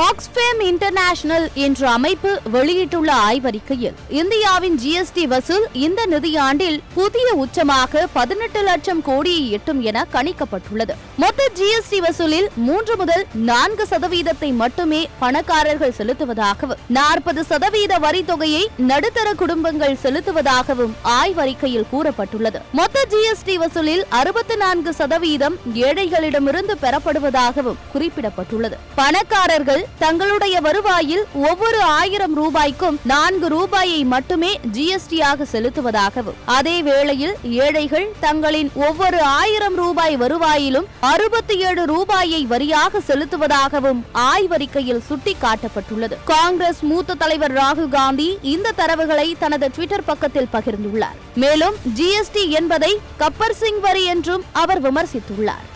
Oxfam international என்ற அமைப்பு வெளியிட்டுள்ள ஆய்வறிக்கையில் இந்தியாவின் ஜிஎஸ்டி வசூல் இந்த நிதியாண்டில் புதிய உச்சமாக பதினெட்டு லட்சம் கோடியை எட்டும் என கணிக்கப்பட்டுள்ளது மொத்த ஜிஎஸ்டி வசூலில் மூன்று முதல் நான்கு சதவீதத்தை மட்டுமே பணக்காரர்கள் செலுத்துவதாகவும் நாற்பது சதவீத வரி தொகையை நடுத்தர குடும்பங்கள் செலுத்துவதாகவும் ஆய்வறிக்கையில் கூறப்பட்டுள்ளது மொத்த ஜிஎஸ்டி வசூலில் அறுபத்தி நான்கு சதவீதம் ஏழைகளிடமிருந்து பெறப்படுவதாகவும் குறிப்பிடப்பட்டுள்ளது பணக்காரர்கள் தங்களுடைய வருவாயில் ஒவ்வொரு ஆயிரம் ரூபாய்க்கும் நான்கு ரூபாயை மட்டுமே ஜிஎஸ்டியாக செலுத்துவதாகவும் அதே வேளையில் ஏழைகள் தங்களின் ஒவ்வொரு ஆயிரம் ரூபாய் வருவாயிலும் அறுபத்தி ஏழு ரூபாயை வரியாக செலுத்துவதாகவும் ஆய்வறிக்கையில் சுட்டிக்காட்டப்பட்டுள்ளது காங்கிரஸ் மூத்த தலைவர் ராகுல் காந்தி இந்த தரவுகளை தனது ட்விட்டர் பக்கத்தில் பகிர்ந்துள்ளார் மேலும் ஜிஎஸ்டி என்பதை கப்பர் சிங் வரி என்றும் அவர் விமர்சித்துள்ளார்